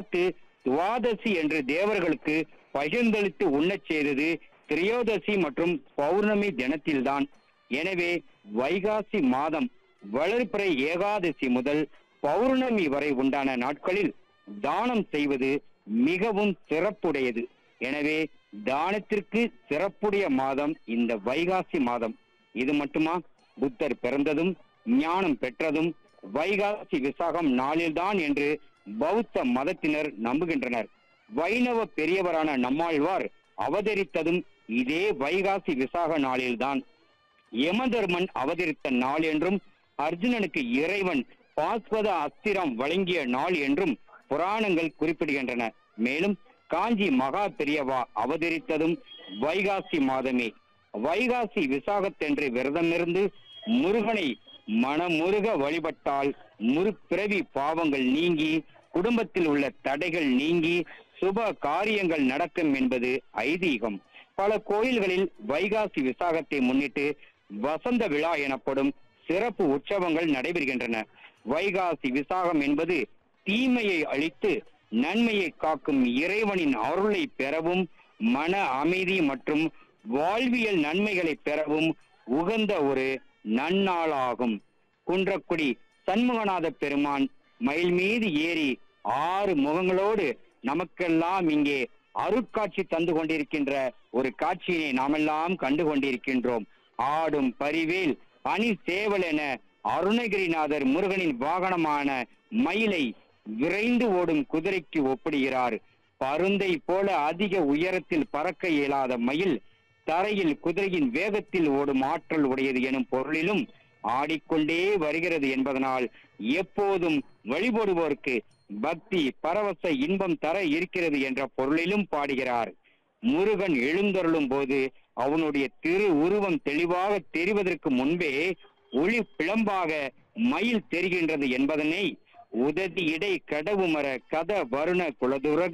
பார்த்து துவாதசி என்று தேவர்களுக்கு பகிர்ந்தளித்து உண்ணச் செய்தது திரையோதசி மற்றும் பௌர்ணமி தினத்தில்தான் எனவே வைகாசி மாதம் வளர்பிறை ஏகாதசி முதல் பௌர்ணமி வரை உண்டான நாட்களில் தானம் செய்வது மிகவும் சிறப்புடையது எனவே தானத்திற்கு சிறப்புடைய மாதம் இந்த வைகாசி மாதம் இது மட்டுமா புத்தர் பிறந்ததும் ஞானம் பெற்றதும் வைகாசி விசாகம் நாளில்தான் என்று பௌத்த மதத்தினர் நம்புகின்றனர் வைணவ பெரியவரான நம்மாழ்வார் அவதரித்ததும் இதே வைகாசி விசாக நாளில்தான் யமதர்மன் அவதரித்த நாள் என்றும் அர்ஜுனனுக்கு இறைவன் பாஸ்வத அஸ்திரம் வழங்கிய நாள் என்றும் புராணங்கள் குறிப்பிடுகின்றன மேலும் காஞ்சி மகா பெரியவா அவதரித்ததும் வைகாசி மாதமே வைகாசி விசாகத்தென்று விரதமிருந்து முருகனை மனமுருக வழிபட்டால் முற்பிறவி பாவங்கள் நீங்கி குடும்பத்தில் உள்ள தடைகள் நீங்கி சுப காரியங்கள் நடக்கும் என்பது ஐதீகம் பல கோயில்களில் வைகாசி விசாகத்தை முன்னிட்டு வசந்த விழா எனப்படும் சிறப்பு உற்சவங்கள் நடைபெறுகின்றன வைகாசி விசாகம் என்பது தீமையை அழித்து நன்மையை காக்கும் இறைவனின் அருளை பெறவும் மன அமைதி மற்றும் வாழ்வியல் நன்மைகளை பெறவும் உகந்த ஒரு நன்னாளாகும் குன்றக்குடி சண்முகநாத பெருமான் மயில் மீது ஏறி ஆறு முகங்களோடு நமக்கெல்லாம் இங்கே அருட்காட்சி தந்து கொண்டிருக்கின்ற ஒரு காட்சியினை நாமெல்லாம் கண்டு கொண்டிருக்கின்றோம் ஆடும் பரிவேல் அணி சேவல் என அருணகிரிநாதர் முருகனின் வாகனமான மயிலை விரைந்து ஓடும் குதிரைக்கு ஒப்பிடுகிறார் பருந்தை போல அதிக உயரத்தில் பறக்க இயலாத மயில் தரையில் குதிரையின் வேகத்தில் ஓடும் ஆற்றல் உடையது எனும் பொருளிலும் ஆடிக்கொண்டே வருகிறது என்பதனால் எப்போதும் வழிபடுவோருக்கு பக்தி பரவச இன்பம் தர இருக்கிறது என்ற பொருளிலும் பாடுகிறார் முருகன் எழுந்தருளும் போது அவனுடைய திரு உருவம் தெளிவாக தெரிவதற்கு முன்பே ஒளி பிளம்பாக மயில் தெரிகின்றது என்பதனை உததி இடை கடவுமர கத வருண குலதுரக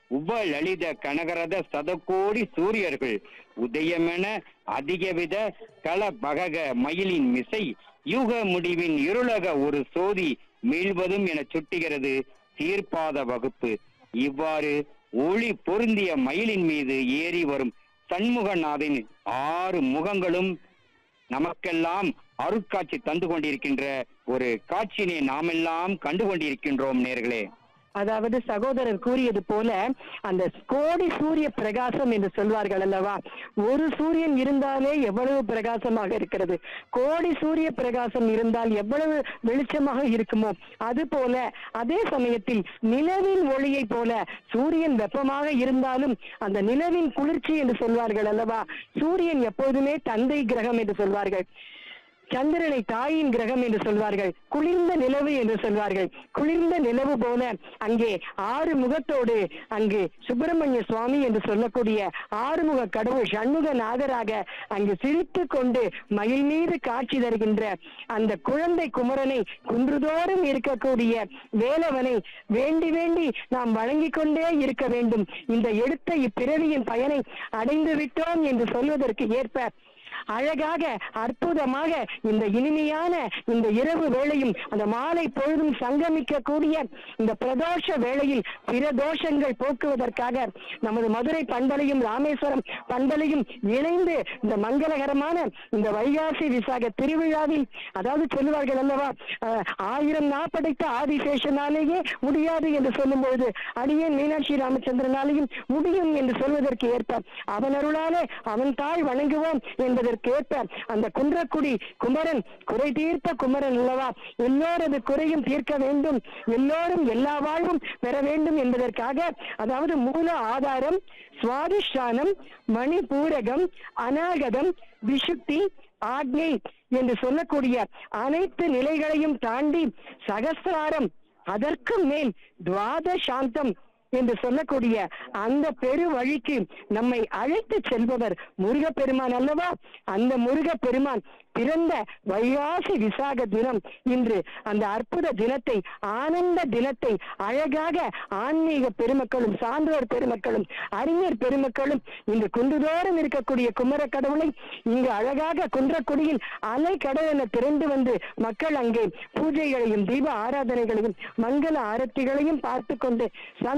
உபலலித கனகரத சதகோடி சூரியர்கள் உதயமென அதிகவித கல பகக மயிலின் மிசை யூக முடிவின் இருளக ஒரு சோதி மீள்வதும் என சுட்டுகிறது சீர்பாத வகுப்பு இவ்வாறு ஒளி பொருந்திய மயிலின் மீது ஏறி வரும் சண்முகநாதின் ஆறு முகங்களும் நமக்கெல்லாம் அருட்காட்சி தந்து கொண்டிருக்கின்ற ஒரு காட்சியினை நாமெல்லாம் கண்டு கொண்டிருக்கின்றோம் நேர்களே அதாவது சகோதரர் கூறியது போல அந்த கோடி சூரிய பிரகாசம் என்று சொல்வார்கள் அல்லவா ஒரு சூரியன் இருந்தாலே எவ்வளவு பிரகாசமாக இருக்கிறது கோடி சூரிய பிரகாசம் இருந்தால் எவ்வளவு வெளிச்சமாக இருக்குமோ அது போல அதே சமயத்தில் நிலவின் ஒளியை போல சூரியன் வெப்பமாக இருந்தாலும் அந்த நிலவின் குளிர்ச்சி என்று சொல்வார்கள் அல்லவா சூரியன் எப்போதுமே தந்தை கிரகம் என்று சொல்வார்கள் சந்திரனை தாயின் கிரகம் என்று சொல்வார்கள் குளிர்ந்த நிலவு என்று சொல்வார்கள் குளிர்ந்த நிலவு போல அங்கே ஆறு முகத்தோடு அங்கு சுப்பிரமணிய சுவாமி என்று சொல்லக்கூடிய ஆறுமுக கடவுள் சண்முக நாதராக அங்கு சிரித்து கொண்டு மயில் மீது காட்சி தருகின்ற அந்த குழந்தை குமரனை குன்றுதோறும் இருக்கக்கூடிய வேலவனை வேண்டி வேண்டி நாம் வழங்கிக் கொண்டே இருக்க வேண்டும் இந்த எடுத்த இப்பிறவியின் பயனை அடைந்து விட்டோம் என்று சொல்வதற்கு ஏற்ப அழகாக அற்புதமாக இந்த இனிமையான இந்த இரவு வேளையும் அந்த மாலை பொழுதும் சங்கமிக்க கூடிய இந்த பிரதோஷ வேளையில் பிற தோஷங்கள் போக்குவதற்காக நமது மதுரை பண்பலையும் ராமேஸ்வரம் பண்பலையும் இணைந்து இந்த மங்களகரமான இந்த வைகாசி விசாக திருவிழாவில் அதாவது சொல்லுவார்கள் அல்லவா அஹ், ஆயிரம் நாப்படைத்த ஆதிசேஷனாலேயே முடியாது என்று சொல்லும்போது அடியேன் மீனாட்சி ராமச்சந்திரனாலேயும் முடியும் என்று சொல்வதற்கு ஏற்ப அவன் அருளாலே அவன் தாய் வணங்குவோம் என்பதற்கு ஏற்ப அந்த குன்றக்குடி குமரன் குறை தீர்த்த குமரன் அல்லவா எல்லோரது குறையும் தீர்க்க வேண்டும் எல்லோரும் எல்லா வாழ்வும் பெற வேண்டும் என்பதற்காக அதாவது மூல ஆதாரம் சுவாதிஷ்டானம் மணிபூரகம் அநாகதம் விஷுக்தி ஆக்ஞை என்று சொல்லக்கூடிய அனைத்து நிலைகளையும் தாண்டி சகசிராரம் அதற்கு மேல் துவாத சாந்தம் என்று சொல்லக்கூடிய அந்த பெரு வழிக்கு நம்மை அழைத்து செல்பவர் முருகப்பெருமான் அல்லவா அந்த முருகப்பெருமான் பிறந்த வைகாசி விசாக தினம் இன்று அந்த அற்புத தினத்தை ஆனந்த தினத்தை அழகாக ஆன்மீக பெருமக்களும் சான்றோர் பெருமக்களும் அறிஞர் பெருமக்களும் இன்று குன்றுதோறும் இருக்கக்கூடிய குமர கடவுளை இங்கு அழகாக குன்றக்குடியில் அலை கடல் என திரண்டு வந்து மக்கள் அங்கே பூஜைகளையும் தீப ஆராதனைகளையும் மங்கள ஆரத்திகளையும் பார்த்து கொண்டு